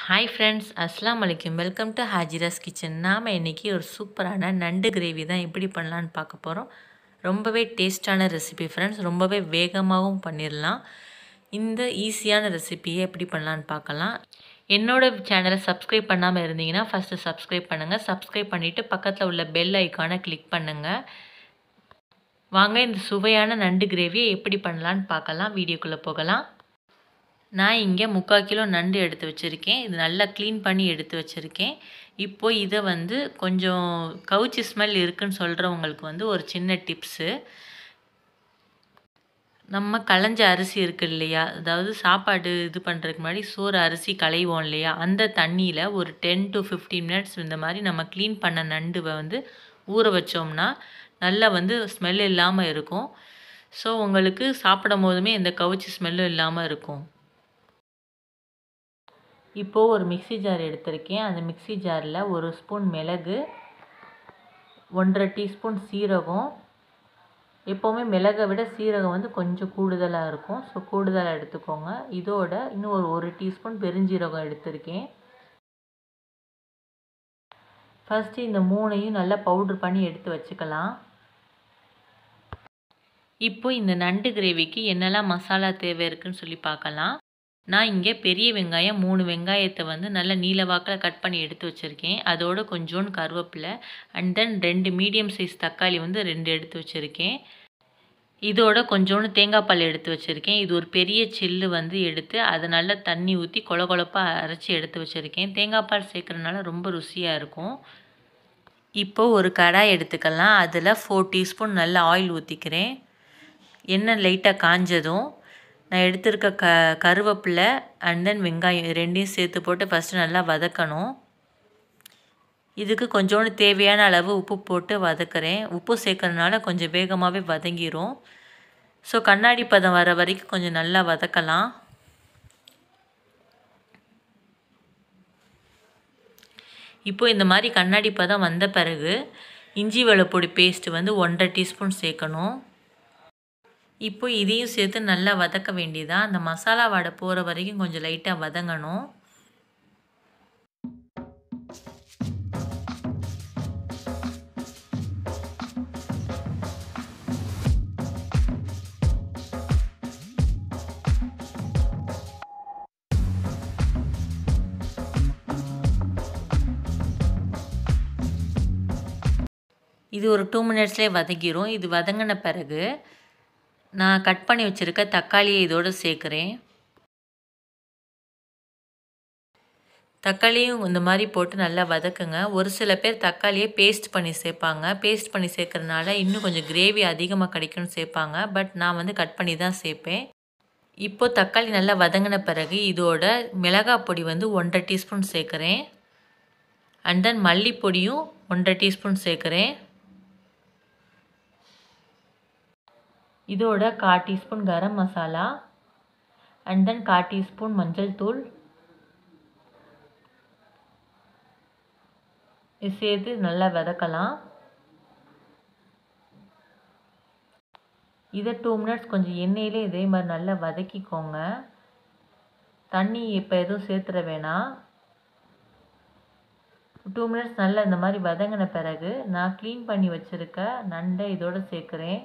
hi friends அஸ்லாம் வலைக்கம் welcome to ஹாஜிராஸ் kitchen நாம் இன்றைக்கி ஒரு சூப்பரான நண்டு கிரேவி தான் எப்படி பண்ணலான்னு பார்க்க போகிறோம் ரொம்பவே டேஸ்டான ரெசிபி ஃப்ரெண்ட்ஸ் ரொம்பவே வேகமாகவும் பண்ணிடலாம் இந்த ஈஸியான ரெசிபியை எப்படி பண்ணலான்னு பார்க்கலாம் என்னோடய சேனலை சப்ஸ்கிரைப் பண்ணாமல் இருந்தீங்கன்னா ஃபஸ்ட்டு சப்ஸ்கிரைப் பண்ணுங்கள் சப்ஸ்கிரைப் பண்ணிவிட்டு பக்கத்தில் உள்ள பெல் ஐக்கானை கிளிக் பண்ணுங்கள் வாங்க இந்த சுவையான நண்டு கிரேவியை எப்படி பண்ணலான்னு பார்க்கலாம் வீடியோக்குள்ளே போகலாம் நான் இங்கே முக்கால் கிலோ நண்டு எடுத்து வச்சுருக்கேன் இது நல்லா க்ளீன் பண்ணி எடுத்து வச்சுருக்கேன் இப்போது இதை வந்து கொஞ்சம் கவுச்சி ஸ்மெல் இருக்குன்னு சொல்கிறவங்களுக்கு வந்து ஒரு சின்ன டிப்ஸு நம்ம களைஞ்ச அரிசி இருக்குது இல்லையா அதாவது சாப்பாடு இது பண்ணுறதுக்கு முன்னாடி சோறு அரிசி களைவோம் இல்லையா அந்த தண்ணியில் ஒரு டென் டு ஃபிஃப்டீன் மினிட்ஸ் இந்த மாதிரி நம்ம க்ளீன் பண்ண நண்டுவை வந்து ஊற வச்சோம்னா நல்லா வந்து ஸ்மெல் இல்லாமல் இருக்கும் ஸோ உங்களுக்கு சாப்பிடும் போதுமே எந்த கவுச்சி ஸ்மெல்லும் இல்லாமல் இருக்கும் இப்போது ஒரு மிக்சி ஜார் எடுத்திருக்கேன் அந்த மிக்சி ஜாரில் ஒரு ஸ்பூன் மிளகு ஒன்றரை டீஸ்பூன் சீரகம் எப்போவுமே மிளகை விட சீரகம் வந்து கொஞ்சம் கூடுதலாக இருக்கும் ஸோ கூடுதலாக எடுத்துக்கோங்க இதோட இன்னும் ஒரு ஒரு டீஸ்பூன் பெருஞ்சீரகம் எடுத்திருக்கேன் ஃபஸ்ட்டு இந்த மூணையும் நல்லா பவுட்ரு பண்ணி எடுத்து வச்சுக்கலாம் இப்போ இந்த நண்டு கிரேவிக்கு என்னெல்லாம் மசாலா தேவை இருக்குன்னு சொல்லி பார்க்கலாம் நான் இங்கே பெரிய வெங்காயம் மூணு வெங்காயத்தை வந்து நல்லா நீல வாக்கில் கட் பண்ணி எடுத்து வச்சுருக்கேன் அதோட கொஞ்சோண்டு கருவேப்பிலை அண்ட் தென் ரெண்டு மீடியம் சைஸ் தக்காளி வந்து ரெண்டு எடுத்து வச்சுருக்கேன் இதோட கொஞ்சோண்டு தேங்காய் பால் எடுத்து வச்சுருக்கேன் இது ஒரு பெரிய சில்லு வந்து எடுத்து அதை நல்லா தண்ணி ஊற்றி கொல கொலப்பாக அரைச்சி எடுத்து வச்சுருக்கேன் தேங்காய் பால் சேர்க்குறதுனால ரொம்ப ருசியாக இருக்கும் இப்போது ஒரு கடாய் எடுத்துக்கலாம் அதில் ஃபோர் டீஸ்பூன் நல்லா ஆயில் ஊற்றிக்கிறேன் எண்ணெய் லைட்டாக காஞ்சதும் நான் எடுத்திருக்க க கருவேப்பிலை அண்ட் தென் வெங்காயம் ரெண்டையும் சேர்த்து போட்டு ஃபஸ்ட்டு நல்லா வதக்கணும் இதுக்கு கொஞ்சோண்டு தேவையான அளவு உப்பு போட்டு வதக்குறேன் உப்பு சேர்க்கறதுனால கொஞ்சம் வேகமாகவே வதங்கிரும் ஸோ கண்ணாடி பதம் வர வரைக்கும் கொஞ்சம் நல்லா வதக்கலாம் இப்போது இந்த மாதிரி கண்ணாடி பதம் வந்த பிறகு இஞ்சி வெள்ளைப்பொடி பேஸ்ட்டு வந்து ஒன்றரை டீஸ்பூன் சேர்க்கணும் இப்போ இதையும் சேர்த்து நல்லா வதக்க வேண்டியதான் அந்த மசாலா வாடை போகிற வரைக்கும் கொஞ்சம் லைட்டாக வதங்கணும் இது ஒரு டூ மினிட்ஸ்லேயே வதக்கிடும் இது வதங்கின பிறகு நான் கட் பண்ணி வச்சுருக்க தக்காளியை இதோடு சேர்க்குறேன் தக்காளியும் இந்த மாதிரி போட்டு நல்லா வதக்குங்க ஒரு சில பேர் தக்காளியை பேஸ்ட் பண்ணி சேர்ப்பாங்க பேஸ்ட் பண்ணி சேர்க்குறதுனால இன்னும் கொஞ்சம் கிரேவி அதிகமாக கிடைக்கும்னு சேர்ப்பாங்க பட் நான் வந்து கட் பண்ணி தான் சேர்ப்பேன் இப்போது தக்காளி நல்லா வதங்கின பிறகு இதோட மிளகாய் பொடி வந்து ஒன்றரை டீஸ்பூன் சேர்க்குறேன் அண்ட் தென் மல்லிப்பொடியும் ஒன்றரை டீஸ்பூன் சேர்க்குறேன் இதோட கால் teaspoon garam masala and then கால் டீஸ்பூன் மஞ்சள் தூள் இது சேர்த்து நல்லா வதக்கலாம் இதை டூ மினிட்ஸ் கொஞ்சம் எண்ணெயிலே இதே மாதிரி நல்லா வதக்கிக்கோங்க தண்ணி இப்போ எதுவும் சேர்த்துட வேணாம் டூ மினிட்ஸ் நல்லா இந்த மாதிரி வதங்கின பிறகு நான் க்ளீன் பண்ணி வச்சுருக்க நண்டை இதோடு சேர்க்குறேன்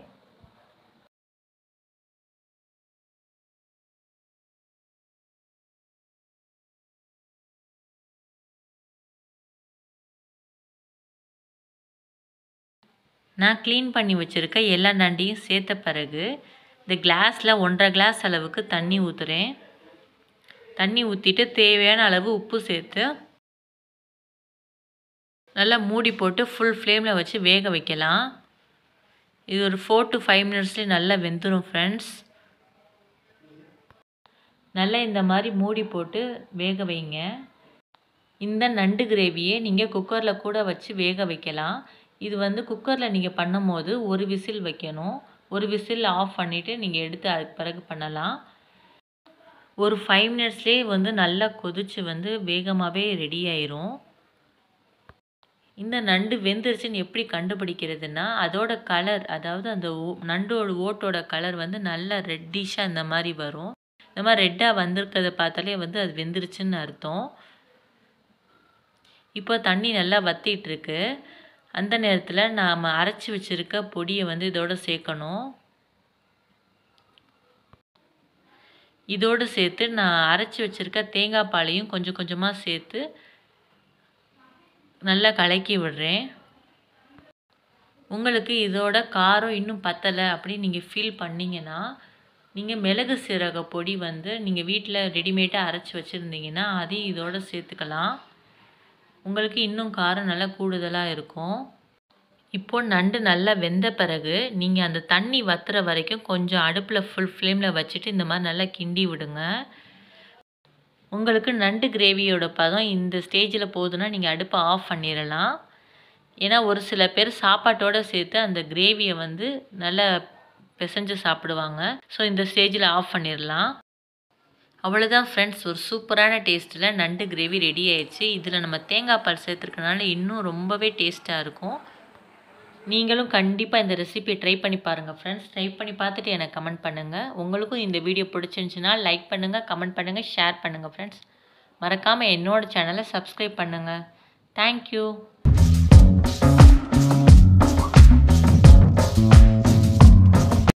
நான் க்ளீன் பண்ணி வச்சுருக்க எல்லா நண்டையும் சேர்த்த பிறகு இந்த கிளாஸில் ஒன்றரை கிளாஸ் அளவுக்கு தண்ணி ஊற்றுறேன் தண்ணி ஊற்றிட்டு தேவையான அளவு உப்பு சேர்த்து நல்லா மூடி போட்டு ஃபுல் ஃப்ளேமில் வச்சு வேக வைக்கலாம் இது ஒரு ஃபோர் டு ஃபைவ் மினிட்ஸ்லேயே நல்லா வெந்துடும் ஃப்ரெண்ட்ஸ் நல்லா இந்த மாதிரி மூடி போட்டு வேக வைங்க இந்த நண்டு கிரேவியை நீங்கள் குக்கரில் கூட வச்சு வேக வைக்கலாம் இது வந்து குக்கரில் நீங்கள் பண்ணும் போது ஒரு விசில் வைக்கணும் ஒரு விசில் ஆஃப் பண்ணிவிட்டு நீங்கள் எடுத்து அதுக்கு பிறகு பண்ணலாம் ஒரு ஃபைவ் மினிட்ஸ்லேயே வந்து நல்லா கொதித்து வந்து வேகமாகவே ரெடி ஆயிரும் இந்த நண்டு வெந்துருச்சுன்னு எப்படி கண்டுபிடிக்கிறதுனா அதோட கலர் அதாவது அந்த நண்டோட ஓட்டோட கலர் வந்து நல்லா ரெட்டிஷாக இந்த மாதிரி வரும் இந்த மாதிரி ரெட்டாக வந்திருக்கிறத பார்த்தாலே வந்து அது வெந்துருச்சுன்னு அர்த்தம் இப்போ தண்ணி நல்லா வற்றிட்டுருக்கு அந்த நேரத்தில் நாம் அரைச்சி வச்சுருக்க பொடியை வந்து இதோடு சேர்க்கணும் இதோடு சேர்த்து நான் அரைச்சி வச்சுருக்க தேங்காய் பாலையும் கொஞ்சம் கொஞ்சமாக சேர்த்து நல்லா கலக்கி விடுறேன் உங்களுக்கு இதோட காரம் இன்னும் பத்தலை அப்படின்னு நீங்கள் ஃபீல் பண்ணிங்கன்னா நீங்கள் மிளகு சீரக பொடி வந்து நீங்கள் வீட்டில் ரெடிமேடாக அரைச்சி வச்சுருந்தீங்கன்னா அதையும் இதோட சேர்த்துக்கலாம் உங்களுக்கு இன்னும் காரம் நல்லா கூடுதலாக இருக்கும் இப்போது நண்டு நல்லா வெந்த பிறகு நீங்கள் அந்த தண்ணி வத்துற வரைக்கும் கொஞ்சம் அடுப்பில் ஃபுல் ஃப்ளேமில் வச்சுட்டு இந்த மாதிரி நல்லா கிண்டி விடுங்க உங்களுக்கு நண்டு கிரேவியோட பதம் இந்த ஸ்டேஜில் போதுன்னா நீங்கள் அடுப்பை ஆஃப் பண்ணிடலாம் ஏன்னா ஒரு சில பேர் சாப்பாட்டோடு சேர்த்து அந்த கிரேவியை வந்து நல்லா பிசைஞ்சு சாப்பிடுவாங்க ஸோ இந்த ஸ்டேஜில் ஆஃப் பண்ணிடலாம் அவ்வளோதான் ஃப்ரெண்ட்ஸ் ஒரு சூப்பரான டேஸ்ட்டில் நண்டு கிரேவி ரெடி ஆயிடுச்சு இதில் நம்ம தேங்காய் பால் சேர்த்துருக்கனால இன்னும் ரொம்பவே டேஸ்ட்டாக இருக்கும் நீங்களும் கண்டிப்பாக இந்த ரெசிபியை ட்ரை பண்ணி பாருங்கள் ஃப்ரெண்ட்ஸ் ட்ரை பண்ணி பார்த்துட்டு எனக்கு கமெண்ட் பண்ணுங்கள் உங்களுக்கும் இந்த வீடியோ பிடிச்சிருந்துச்சுன்னா லைக் பண்ணுங்கள் கமெண்ட் பண்ணுங்கள் ஷேர் பண்ணுங்கள் ஃப்ரெண்ட்ஸ் மறக்காமல் என்னோடய சேனலை சப்ஸ்கிரைப் பண்ணுங்கள் தேங்க்யூ